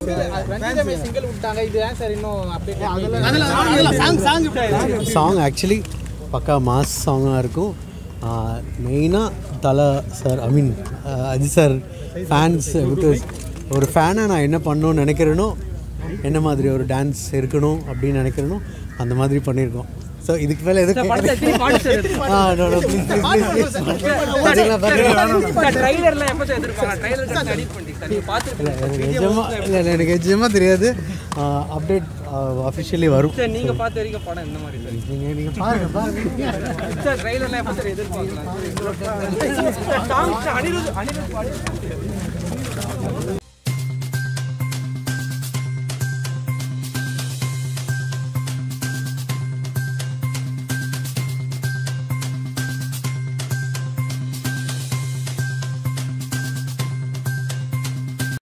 ரஞ்சிதமே single விட்டாங்க இது ஏன் சார் இன்னும் அப்டேட் சாங் ஆக்சுவலி பக்கா மாஸ் சாங்காக இருக்கும் மெயினாக Thala sir I mean Ajith sir fans because ஒரு ஃபேனை நான் என்ன பண்ணணும்னு நினைக்கிறேனோ என்ன மாதிரி ஒரு டான்ஸ் இருக்கணும் அப்படின்னு நினைக்கிறேனோ அந்த மாதிரி பண்ணியிருக்கோம் ஸோ இதுக்கு மேலே எதுக்கு ஆ no, no, please, please, please, please. பார்த்தீங்களா, பார்த்தீங்களா? ட்ரைலர்ல எப்போ சார் எதிர்பார்க்கலாம் ட்ரைலர் கட் எடிட் பண்ணி சார் நீங்க பார்த்துருக்கீங்க எனக்கு நிஜமா இல்லை இல்லை, எனக்கு நிஜமாக தெரியாது அப்டேட் அஃபிஷியலி வரும் சார் நீங்க பார்த்த வரைக்கும் படம் இந்த மாதிரி சார் நீங்கள் நீங்கள் பாருங்க பாருங்க சார் ட்ரைலர்ல எப்போ சார் எதிர்பார்க்கலாம் சாங் அனிருத் அனிருத் பாடி